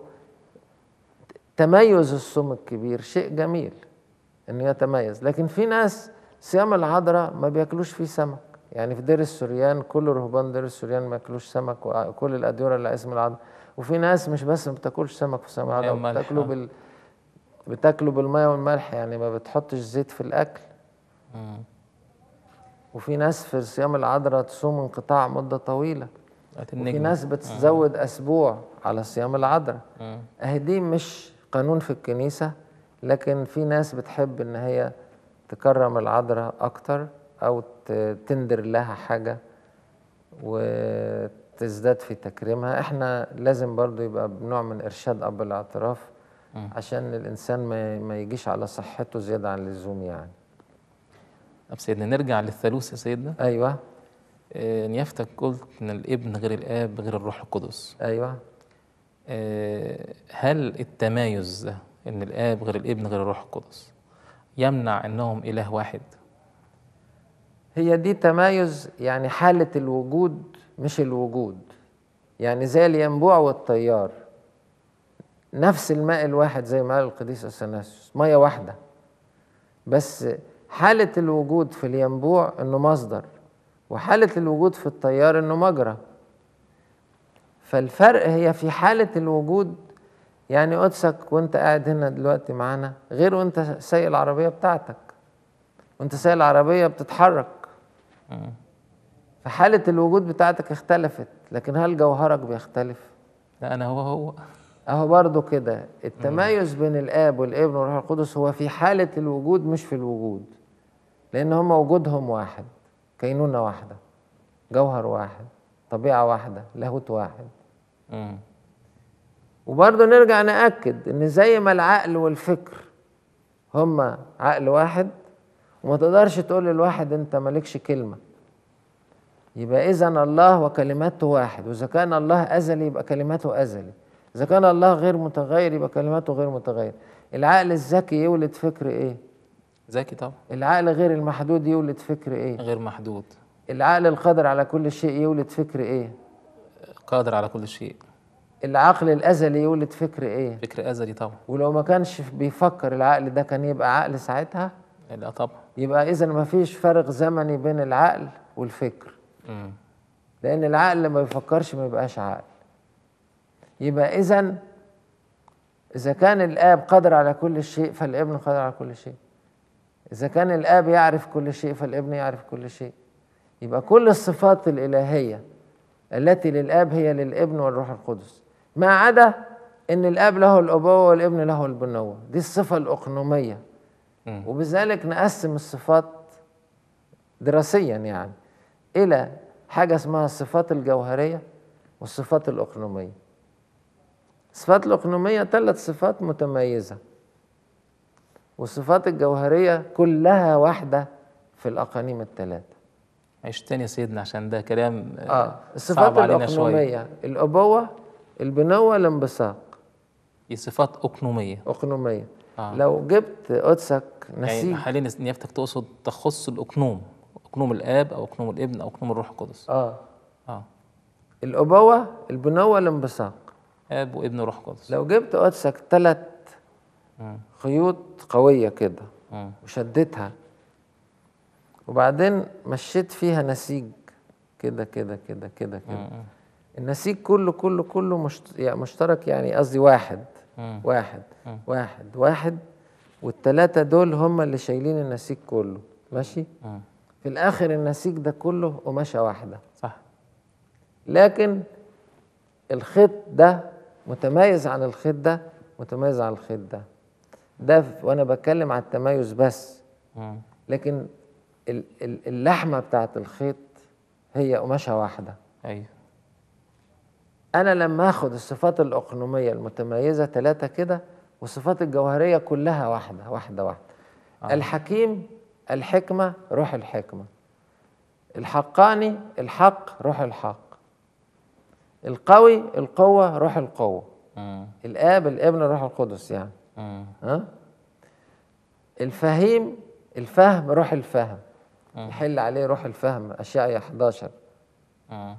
تميز الصوم الكبير شيء جميل انه يتميز لكن في ناس صيام العذراء ما بياكلوش فيه سمك يعني في دير السوريان كل رهبان دير السوريان ما ياكلوش سمك وكل الاديره اللي على اسم العذراء وفي ناس مش بس ما بتاكلش سمك في صيام العذراء أيوة، ملح، بتاكلوا آه. بال بتاكلوا بالميه والملح يعني ما بتحطش زيت في الاكل مم. وفي ناس في صيام العذراء تصوم انقطاع مده طويله وقت وفي النجم ناس بتزود اسبوع على صيام العذراء مم. اهي دي مش قانون في الكنيسة لكن في ناس بتحب ان هي تكرم العذراء اكتر او ت- تندر لها حاجة وتزداد في تكريمها احنا لازم برضو يبقى بنوع من ارشاد اب الاعتراف عشان الانسان ما ما يجيش على صحته زيادة عن اللزوم يعني طب سيدنا نرجع للثالوث يا سيدنا ايوه آه، نيافتك قلت ان الابن غير الاب غير الروح القدس ايوه آه، هل التمايز ده ان الاب غير الابن غير الروح القدس يمنع انهم اله واحد هي دي تمايز يعني حالة الوجود مش الوجود يعني زي الينبوع والتيار نفس الماء الواحد زي ما قال القديس اثناسيوس ميه واحده بس حالة الوجود في الينبوع انه مصدر وحالة الوجود في التيار انه مجرى فالفرق هي في حالة الوجود يعني قدسك وانت قاعد هنا دلوقتي معانا غير وانت سايق العربية بتاعتك وانت سايق العربية بتتحرك مم. فحالة الوجود بتاعتك اختلفت لكن هل جوهرك بيختلف؟ لا انا هو هو اهو برضو كده التمايز بين الاب والابن والروح القدس هو في حالة الوجود مش في الوجود لان هم وجودهم واحد كينونة واحدة جوهر واحد طبيعة واحدة لاهوت واحد مم. وبرضه نرجع نأكد ان زي ما العقل والفكر هما عقل واحد وما تقدرش تقول للواحد انت مالكش كلمة يبقى اذا الله وكلماته واحد واذا كان الله ازلي يبقى كلماته ازلي اذا كان الله غير متغير يبقى كلماته غير متغير العقل الذكي يولد فكر ايه ذكي طبعا العقل غير المحدود يولد فكر ايه غير محدود العقل القادر على كل شيء يولد فكر ايه قادر على كل شيء العقل الازلي يولد فكر ايه فكر ازلي طبعا ولو ما كانش بيفكر العقل ده كان يبقى عقل ساعتها لا طبعا يبقى اذا ما فيش فرق زمني بين العقل والفكر مم. لان العقل لما بيفكرش ما يبقاش عقل يبقى اذا اذا كان الاب قادر على كل شيء فالابن قادر على كل شيء اذا كان الاب يعرف كل شيء فالابن يعرف كل شيء يبقى كل الصفات الالهيه التي للاب هي للابن والروح القدس ما عدا ان الاب له الابوه والابن له البنوه دي الصفه الاقنوميه مم. وبذلك نقسم الصفات دراسيا يعني الى حاجه اسمها الصفات الجوهريه والصفات الاقنوميه الصفات الاقنوميه ثلاث صفات متميزه والصفات الجوهريه كلها واحده في الاقانيم الثلاثه عيش تاني يا سيدنا عشان ده كلام آه، اه الصفات صعب علينا شويه الاقنوميه الابوه البنوه الانبساط دي صفات اقنوميه اقنوميه آه. لو جبت قدسك يعني نسيج حاليا نيافتك تقصد تخص الاقنوم اقنوم الاب او اقنوم الابن او اقنوم الروح القدس اه اه الابوه البنوه الانبساط اب وابن وروح قدس لو جبت قدسك ثلاث مم. خيوط قوية كده مم. وشدتها وبعدين مشيت فيها نسيج كده كده كده كده كده مم. النسيج كله كله كله مشت... يعني مشترك يعني قصدي واحد مم. واحد واحد واحد والتلاتة دول هم اللي شايلين النسيج كله ماشي مم. في الآخر النسيج ده كله قماشة واحدة صح لكن الخيط ده متميز عن الخيط ده متميز عن الخيط ده ده ف- وانا بتكلم على التميز بس مم. لكن ال- ال- اللحمه بتاعت الخيط هي قماشة واحدة ايوه أنا لما آخد الصفات الأقنومية المتميزة ثلاثة كده والصفات الجوهرية كلها واحدة واحدة واحدة آه. الحكيم الحكمة روح الحكمة الحقاني الحق روح الحق القوي القوة روح القوة مم. الآب الابن روح القدس يعني مم. ها الفهيم الفهم روح الفهم يحل عليه روح الفهم أشعيا 11 مم.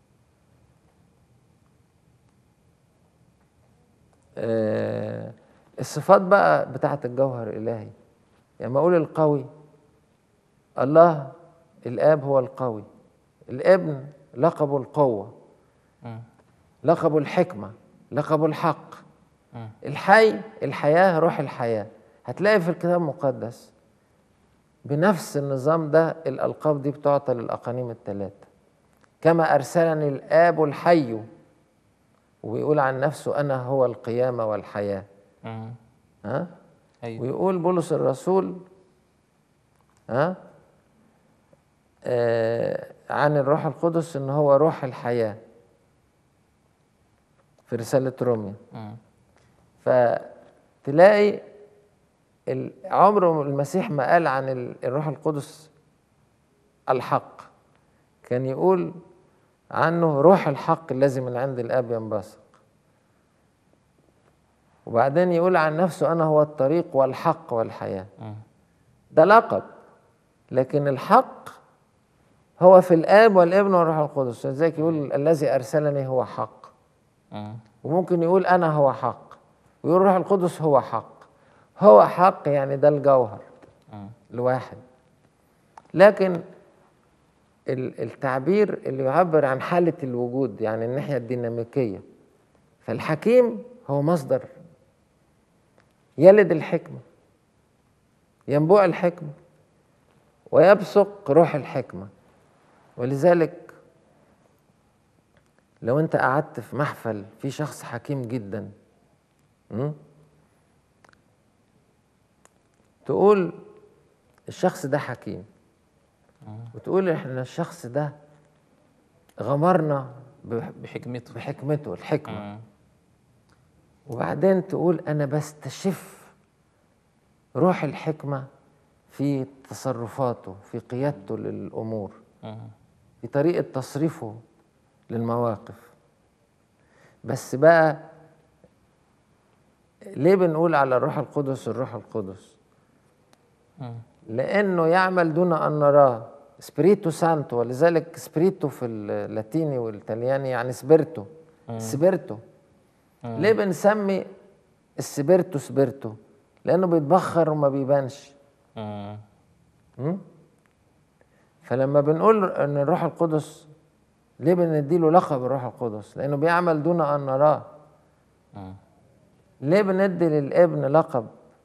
آه، الصفات بقى بتاعت الجوهر الإلهي يعني ما أقول القوي الله الآب هو القوي الابن لقبه القوة مم. لقبه الحكمة لقبه الحق مم. الحي الحياة روح الحياة هتلاقي في الكتاب المقدس بنفس النظام ده الألقاب دي بتعطى للأقانيم الثلاثة كما أرسلني الآب الحي ويقول عن نفسه أنا هو القيامة والحياة مم. ها ايوه ويقول بولس الرسول ها آه عن الروح القدس ان هو روح الحياه في رساله روميا مم. فتلاقي ال- عمره المسيح ما قال عن ال- الروح القدس الحق كان يقول عنه روح الحق الذي من عند الاب ينبثق وبعدين يقول عن نفسه انا هو الطريق والحق والحياه مم. ده لقب لكن الحق هو في الاب والابن والروح القدس لذلك يقول الذي ارسلني هو حق مم. وممكن يقول انا هو حق ويقول الروح القدس هو حق هو حق يعني ده الجوهر مم. الواحد لكن ال- التعبير اللي يعبر عن حالة الوجود يعني الناحية الديناميكية فالحكيم هو مصدر يلد الحكمة ينبوع الحكمة ويبصق روح الحكمة ولذلك لو انت قعدت في محفل في شخص حكيم جدا م? تقول الشخص ده حكيم وتقول احنا الشخص ده غمرنا ب- بحكمته بحكمته الحكمة مم. وبعدين تقول أنا بستشف روح الحكمة في تصرفاته في قيادته للأمور مم. في طريقة تصريفه للمواقف بس بقى ليه بنقول على الروح القدس الروح القدس مم. لأنه يعمل دون أن نراه سبريتو سانتو ولذلك سبريتو في اللاتيني والإيطالياني يعني سبيرتو سبيرتو ليه بنسمي السبيرتو سبيرتو لأنه بيتبخر وما بيبانش مم. م? فلما بنقول ان الروح القدس ليه بنديله لقب الروح القدس لانه بيعمل دون ان نراه مم. ليه بندي للابن لقب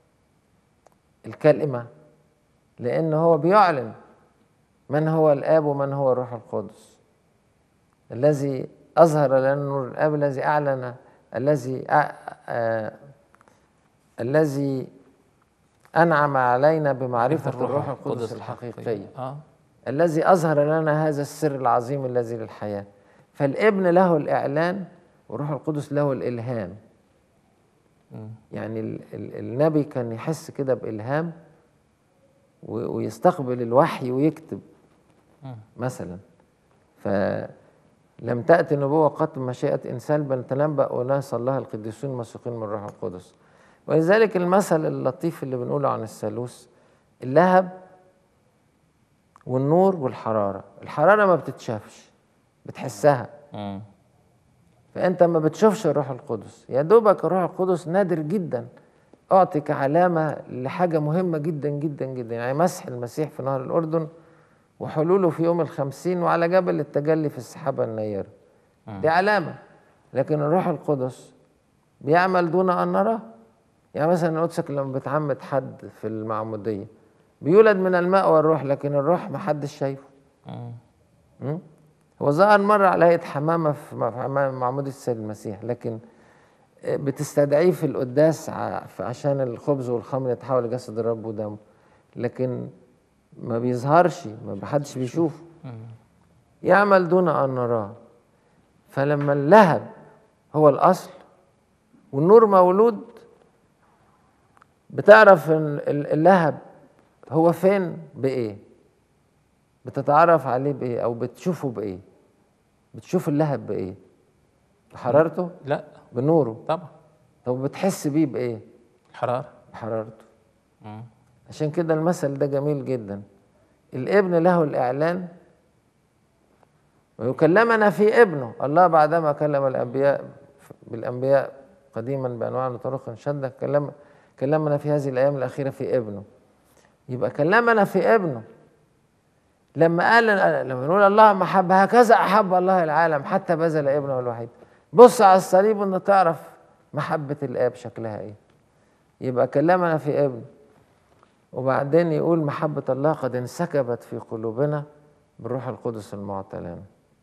الكلمه لان هو بيعلن من هو الاب ومن هو الروح القدس الذي اظهر لنا نور الاب الذي اعلن الذي أ- آه الذي انعم علينا بمعرفه الروح القدس الحقيقيه اه الذي أظهر لنا هذا السر العظيم الذي للحياة فالابن له الإعلان والروح القدس له الإلهام مم. يعني ال ال النبي كان يحس كده بإلهام و- ويستقبل الوحي ويكتب مم. مثلا فلم تأتي نبوة قط بمشيئة إنسان بل تنبأ أناس الله القديسون المسوقين من الروح القدس ولذلك المثل اللطيف اللي بنقوله عن الثالوث اللهب والنور والحرارة الحرارة ما بتتشافش بتحسها مم. فأنت ما بتشوفش الروح القدس يا دوبك الروح القدس نادر جدا أعطي كعلامة لحاجة مهمة جدا جدا جدا يعني مسح المسيح في نهر الأردن وحلوله في يوم الخمسين وعلى جبل التجلي في السحابة النيرة دي علامة لكن الروح القدس بيعمل دون أن نراه يعني مثلا قدسك لما بتعمد حد في المعمودية بيولد من الماء والروح لكن الروح محدش شايفه مم. م? هو ظهر مرة على هيئة حمامة في م- في حمام- معمودية السيد المسيح لكن بتستدعيه في القداس ع- ف- عشان الخبز والخمر يتحول لجسد الرب ودمه لكن ما بيظهرش ما حدش بيشوفه مم. يعمل دون أن نراه فلما اللهب هو الأصل والنور مولود بتعرف إن ال- اللهب هو فين بإيه بتتعرف عليه بإيه أو بتشوفه بإيه بتشوف اللهب بإيه بحرارته لا بنوره طبعا طب بتحس بيه بإيه الحرارة بحرارته مم. عشان كده المثل ده جميل جدا الابن له الإعلان ويكلمنا في ابنه الله بعدما كلم الأنبياء بالأنبياء قديما بأنواع وطرق شدة كلم كلمنا في هذه الأيام الأخيرة في ابنه يبقى كلمنا في ابنه لما قال لما نقول الله محب هكذا أحب الله العالم حتى بذل ابنه الوحيد بص على الصليب إنه تعرف محبة الآب شكلها إيه يبقى كلمنا في ابنه وبعدين يقول محبة الله قد انسكبت في قلوبنا بالروح القدس المعطى لنا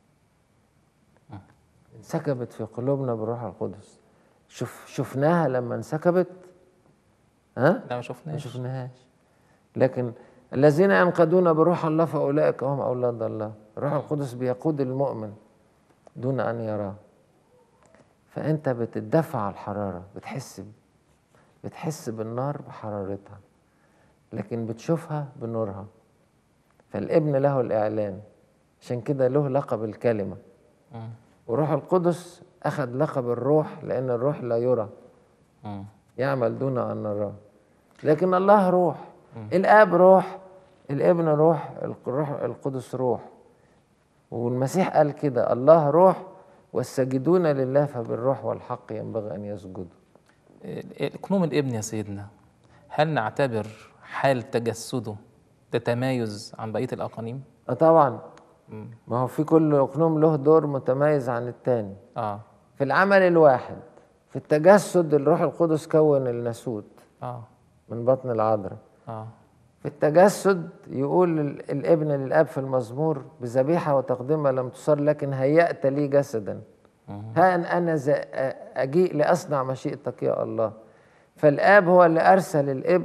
انسكبت في قلوبنا بالروح القدس شوف شفناها لما انسكبت ها لا ما ما شفناش شفناهاش لكن الذين ينقضون بروح الله فاولئك هم اولاد الله الروح القدس بيقود المؤمن دون ان يراه فانت بتدفع على الحراره بتحس ب- بتحس بالنار بحرارتها لكن بتشوفها بنورها فالابن له الاعلان عشان كده له لقب الكلمه مم. وروح القدس اخذ لقب الروح لان الروح لا يرى مم. يعمل دون ان نراه لكن الله روح الاب روح الابن روح الروح القدس روح والمسيح قال كده الله روح والساجدون لله فبالروح والحق ينبغي ان يسجدوا ال- كنوم الابن يا سيدنا هل نعتبر حال تجسده ده تمايز عن بقية الأقانيم؟ اه طبعا مم. ما هو في كل اقنوم له دور متميز عن التاني اه في العمل الواحد في التجسد الروح القدس كون الناسوت اه من بطن العذراء اه في التجسد يقول ال- الابن للاب في المزمور بذبيحه وتقدمه لم تصر لكن هيأت لي جسدا مم. ها ان انا ز- أ- اجيء لاصنع مشيئتك يا الله فالاب هو اللي ارسل الابن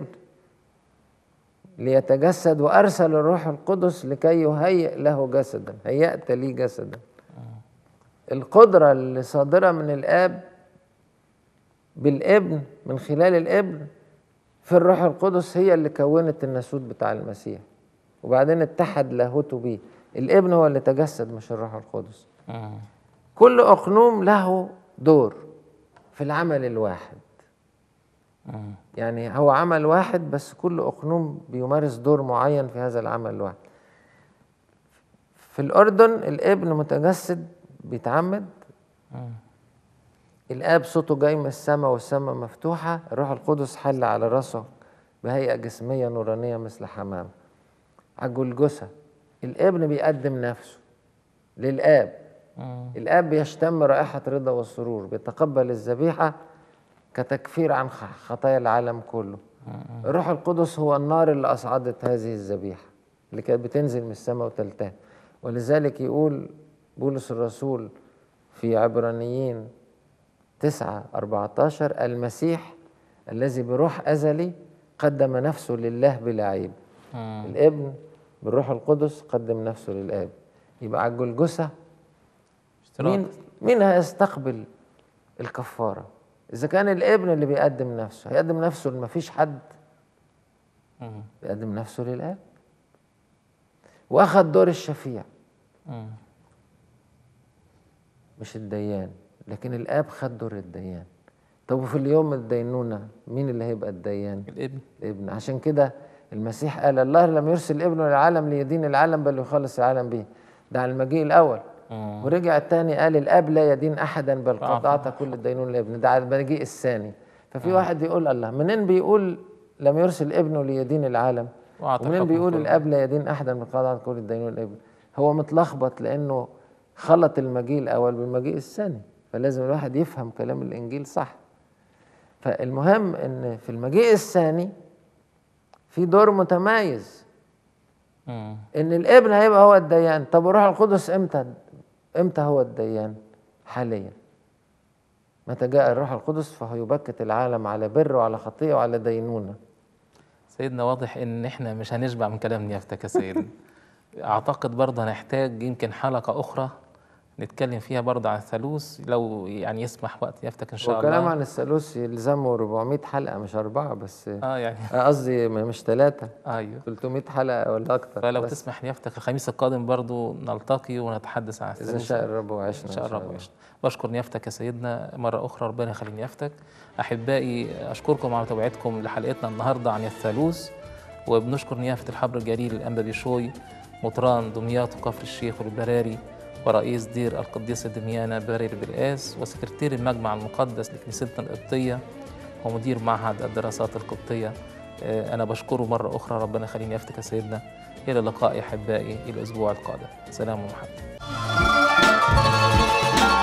ليتجسد وارسل الروح القدس لكي يهيئ له جسدا هيأت لي جسدا القدره اللي صادره من الاب بالابن من خلال الابن في الروح القدس هي اللي كونت الناسوت بتاع المسيح وبعدين اتحد لاهوته بيه الابن هو اللي تجسد مش الروح القدس مم. كل أقنوم له دور في العمل الواحد مم. يعني هو عمل واحد بس كل أقنوم بيمارس دور معين في هذا العمل الواحد في الأردن الابن متجسد بيتعمد مم. الآب صوته جاي من السماء والسماء مفتوحة الروح القدس حل على راسه بهيئة جسمية نورانية مثل حمام على الجلجثة الابن بيقدم نفسه للآب مم. الاب بيشتم رائحه رضا والسرور بيتقبل الذبيحه كتكفير عن خ- خطايا العالم كله الروح القدس هو النار اللي اصعدت هذه الذبيحه اللي كانت بتنزل من السماء وتلتهب ولذلك يقول بولس الرسول في عبرانيين تسعة أربعة عشر المسيح الذي بروح أزلي قدم نفسه لله بلا عيب مم. الابن بالروح القدس قدم نفسه للآب يبقى على الجلجثة اشتراك مين مين هيستقبل الكفاره اذا كان الابن اللي بيقدم نفسه هيقدم نفسه لما فيش حد مم. بيقدم نفسه للاب واخد دور الشفيع مم. مش الديان لكن الاب خد دور الديان طب وفي اليوم الدينونه مين اللي هيبقى الديان الابن الابن عشان كده المسيح قال الله لم يرسل ابنه للعالم ليدين العالم بل يخلص العالم به ده على المجيء الاول مم. ورجع الثاني قال الاب لا يدين احدا بل آه. قد اعطى كل الدينون لابن ده على المجيء الثاني ففي واحد يقول الله منين بيقول لم يرسل ابنه ليدين العالم وأعطى ومنين الحكم بيقول كله. الاب لا يدين احدا بل قد اعطى كل الدينون لابن هو متلخبط لانه خلط المجيء الاول بالمجيء الثاني فلازم الواحد يفهم كلام الانجيل صح فالمهم ان في المجيء الثاني في دور متميز مم. ان الابن هيبقى هو الديان طب وروح القدس امتى امتى هو الديان حاليا متى جاء الروح القدس فهو يبكت العالم على بر وعلى خطيئه وعلى دينونه سيدنا واضح ان احنا مش هنشبع من كلام نيافتك يا سيدنا أعتقد برضه هنحتاج يمكن حلقة أخرى نتكلم فيها برضه عن الثالوث لو يعني يسمح وقت يفتك إن شاء وكلام الله عن الثالوث يلزمه 400 حلقة مش أربعة بس اه يعني آه، قصدي م- مش ثلاثة ايوه 300 حلقة ولا أكتر فلو بس تسمح لي يفتك الخميس القادم برضه نلتقي ونتحدث عن إذا الثالوث شاء الرب وعشنا إن شاء الله وعشنا. بشكر نيافتك يا سيدنا مرة أخرى ربنا يخلي نيافتك أحبائي أشكركم على متابعتكم لحلقتنا النهاردة عن الثالوث وبنشكر نيافة الحبر الجليل الأنبا بيشوي مطران دمياط وكفر الشيخ والبراري ورئيس دير القديسة دميانة براري بالقاس وسكرتير المجمع المقدس لكنيستنا القبطية ومدير معهد الدراسات القبطية آه، أنا بشكره مرة أخرى ربنا يخليني يفتك يا سيدنا إلى اللقاء يا أحبائي الأسبوع القادم سلام ومحبة